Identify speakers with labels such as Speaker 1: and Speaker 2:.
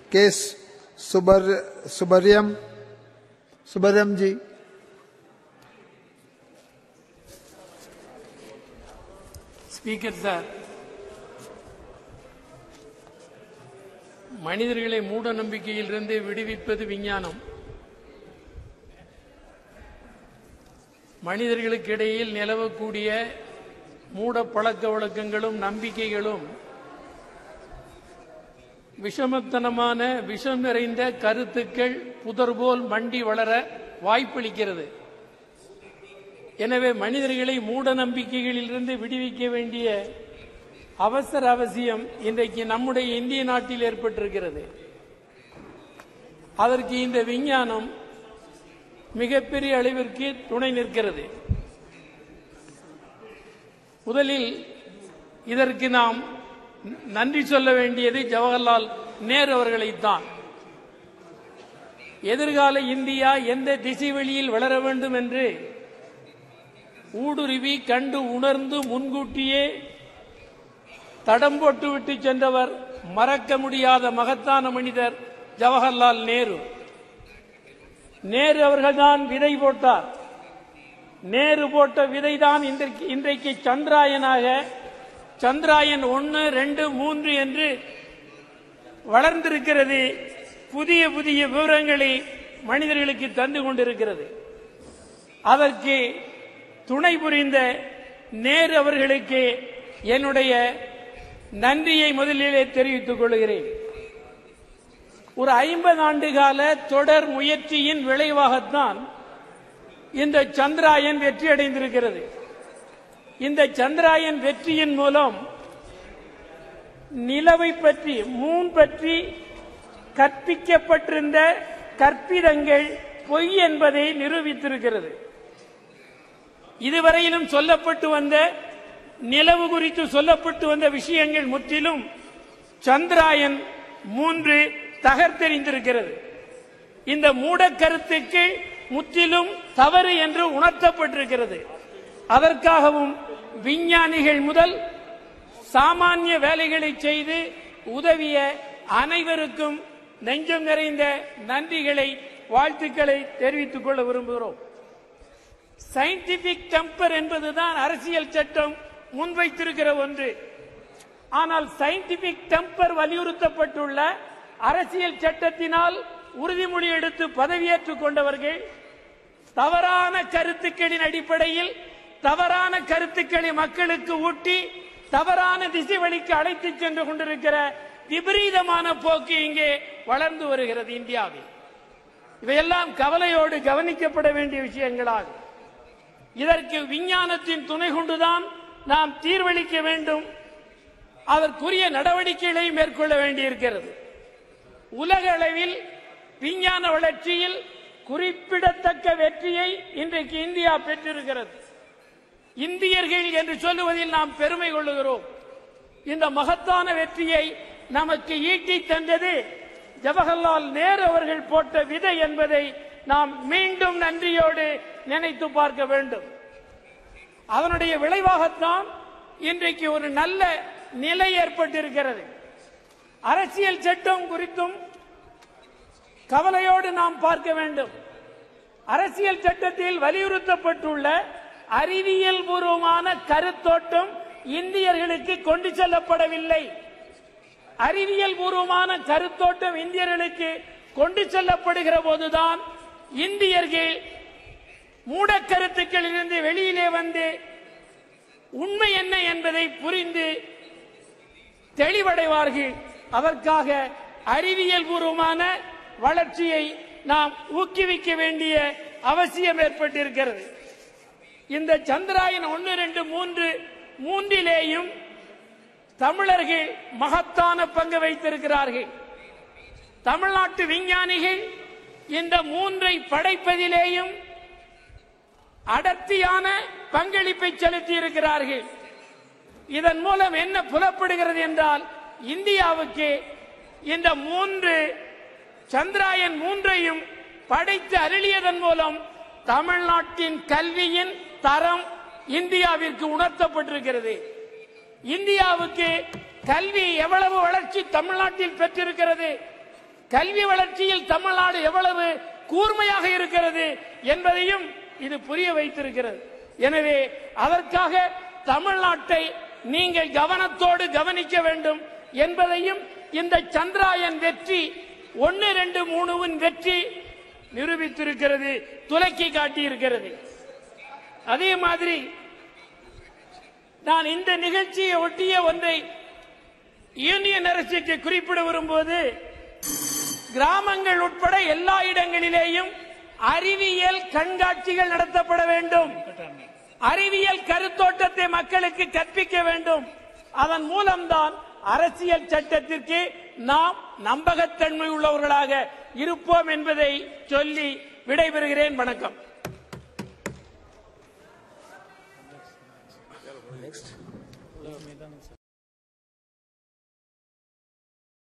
Speaker 1: case सुबर सुबरियम सुबरियम जी
Speaker 2: ஸ்பீக்கர் சார் மனிதர்களை மூட நம்பிக்கையிலிருந்து விடுவிப்பது விஞ்ஞானம் மனிதர்களுக்கு இடையில் நிலவக்கூடிய மூட பழக்க வழக்கங்களும் நம்பிக்கைகளும் விஷமத்தனமான விஷம் நிறைந்த கருத்துக்கள் புதர்போல் மண்டி வளர வாய்ப்பளிக்கிறது எனவே மனிதர்களை மூட நம்பிக்கைகளிலிருந்து விடுவிக்க வேண்டிய அவசர அவசியம் இன்றைக்கு நம்முடைய இந்திய நாட்டில் ஏற்பட்டிருக்கிறது அதற்கு இந்த விஞ்ஞானம் மிகப்பெரிய அளவிற்கு துணை நிற்கிறது முதலில் இதற்கு நாம் நன்றி சொல்ல வேண்டியது ஜவஹர்லால் நேரு அவர்களைத்தான் எதிர்கால இந்தியா எந்த திசை வெளியில் வளர வேண்டும் என்று ஊடுருவி கண்டு உணர்ந்து முன்கூட்டியே தடம் போட்டு விட்டு சென்றவர் மறக்க முடியாத மகத்தான மனிதர் ஜவஹர்லால் நேரு நேரு அவர்கள்தான் விதை போட்டார் நேரு போட்ட விதைதான் இன்றைக்கு இன்றைக்கு சந்திராயனாக சந்திராயன் ஒன்று ரெண்டு மூன்று என்று வளர்ந்திருக்கிறது புதிய புதிய விவரங்களை மனிதர்களுக்கு தந்து கொண்டிருக்கிறது அதற்கு துணை புரிந்த நேரு அவர்களுக்கு என்னுடைய நன்றியை முதலிலே தெரிவித்துக் கொள்கிறேன் ஒரு ஐம்பது ஆண்டு கால தொடர் முயற்சியின் விளைவாகத்தான் இந்த சந்திராயன் வெற்றி அடைந்திருக்கிறது இந்த சந்திராயன் வெற்றியின் மூலம் நிலவை பற்றி மூன் பற்றி கற்பிக்கப்பட்டிருந்த கற்பிதங்கள் பொய் என்பதை நிரூபித்திருக்கிறது இதுவரையிலும் சொல்லப்பட்டு வந்த நிலவு குறித்து சொல்லப்பட்டு வந்த விஷயங்கள் முற்றிலும் சந்திராயன் மூன்று தகர்த்தெறிந்திருக்கிறது இந்த மூட கருத்துக்கு முற்றிலும் தவறு என்று உணர்த்தப்பட்டிருக்கிறது அதற்காகவும் விஞ்ஞானிகள் முதல் சாமானிய வேலைகளை செய்து உதவிய அனைவருக்கும் நெஞ்சம் நிறைந்த நன்றிகளை வாழ்த்துக்களை தெரிவித்துக் கொள்ள விரும்புகிறோம் சயின்டிபிக் டெம்பர் என்பதுதான் அரசியல் சட்டம் முன்வைத்திருக்கிற ஒன்று ஆனால் சயின்டிபிக் டெம்பர் வலியுறுத்தப்பட்டுள்ள அரசியல் சட்டத்தினால் உறுதிமொழி எடுத்து பதவியேற்றுக் கொண்டவர்கள் தவறான கருத்துக்களின் அடிப்படையில் தவறான கருத்துக்களை மக்களுக்கு ஊட்டி தவறான திசை வழிக்கு அழைத்துச் சென்று கொண்டிருக்கிற விபரீதமான போக்கு இங்கே வளர்ந்து வருகிறது இந்தியாவில் இவையெல்லாம் கவலையோடு கவனிக்கப்பட வேண்டிய விஷயங்களாகும் இதற்கு விஞ்ஞானத்தின் துணை கொண்டுதான் நாம் தீர்வளிக்க வேண்டும் அதற்குரிய நடவடிக்கைகளை மேற்கொள்ள வேண்டியிருக்கிறது உலக அளவில் விஞ்ஞான வளர்ச்சியில் குறிப்பிடத்தக்க வெற்றியை இன்றைக்கு இந்தியா பெற்றிருக்கிறது இந்தியர்கள் என்று சொல்லுவதில் நாம் பெருமை கொள்ளுகிறோம் இந்த மகத்தான வெற்றியை நமக்கு ஈட்டி தந்தது ஜவஹர்லால் நேரு அவர்கள் போட்ட விதை என்பதை நாம் மீண்டும் நன்றியோடு நினைத்து பார்க்க வேண்டும் அதனுடைய விளைவாகத்தான் இன்றைக்கு ஒரு நல்ல நிலை ஏற்பட்டிருக்கிறது அரசியல் சட்டம் குறித்தும் கவலையோடு நாம் பார்க்க வேண்டும் அரசியல் சட்டத்தில் வலியுறுத்தப்பட்டுள்ள அறிவியல் பூர்வமான கருத்தோட்டம் இந்தியர்களுக்கு கொண்டு செல்லப்படவில்லை அறிவியல் பூர்வமான கருத்தோட்டம் இந்தியர்களுக்கு கொண்டு செல்லப்படுகிற போதுதான் இந்தியர்கள் மூடக்கருத்துக்களிலிருந்து வெளியிலே வந்து உண்மை என்ன என்பதை புரிந்து தெளிவடைவார்கள் அதற்காக அறிவியல் பூர்வமான வளர்ச்சியை நாம் ஊக்குவிக்க வேண்டிய அவசியம் ஏற்பட்டிருக்கிறது இந்த சந்திராயன் ஒன்று ரெண்டு மூன்று மூன்றிலேயும் தமிழர்கள் மகத்தான பங்கு வைத்திருக்கிறார்கள் தமிழ்நாட்டு விஞ்ஞானிகள் இந்த மூன்றை படைப்பதிலேயும் அடர்த்தியான பங்களிப்பை செலுத்தி இருக்கிறார்கள் இதன் மூலம் என்ன புலப்படுகிறது என்றால் இந்தியாவுக்கு இந்த மூன்று சந்திராயன் மூன்றையும் படைத்து அருளியதன் மூலம் தமிழ்நாட்டின் கல்வியின் தரம் இந்தியாவிற்கு உணர்த்தப்பட்டிருக்கிறது இந்தியாவுக்கு கல்வி எவ்வளவு வளர்ச்சி தமிழ்நாட்டில் பெற்றிருக்கிறது கல்வி வளர்ச்சியில் தமிழ்நாடு எவ்வளவு கூர்மையாக இருக்கிறது என்பதையும் இது புரிய வைத்திருக்கிறது எனவே அதற்காக தமிழ்நாட்டை நீங்கள் கவனத்தோடு கவனிக்க வேண்டும் என்பதையும் இந்த சந்திராயன் வெற்றி ஒன்னு ரெண்டு மூணுவின் வெற்றி நிரூபித்திருக்கிறது துலக்கி காட்டியிருக்கிறது அதே மாதிரி நான் இந்த நிகழ்ச்சியை ஒட்டிய ஒன்றை யூனியன் அரசுக்கு குறிப்பிட வரும்போது கிராமங்கள் உட்பட எல்லா இடங்களிலேயும் அறிவியல் கண்காட்சிகள் நடத்தப்பட வேண்டும் அறிவியல் கருத்தோட்டத்தை மக்களுக்கு கற்பிக்க வேண்டும் அதன் மூலம்தான் அரசியல் சட்டத்திற்கு நாம் நம்பகத்தன்மை உள்ளவர்களாக இருப்போம் என்பதை சொல்லி விடைபெறுகிறேன் வணக்கம்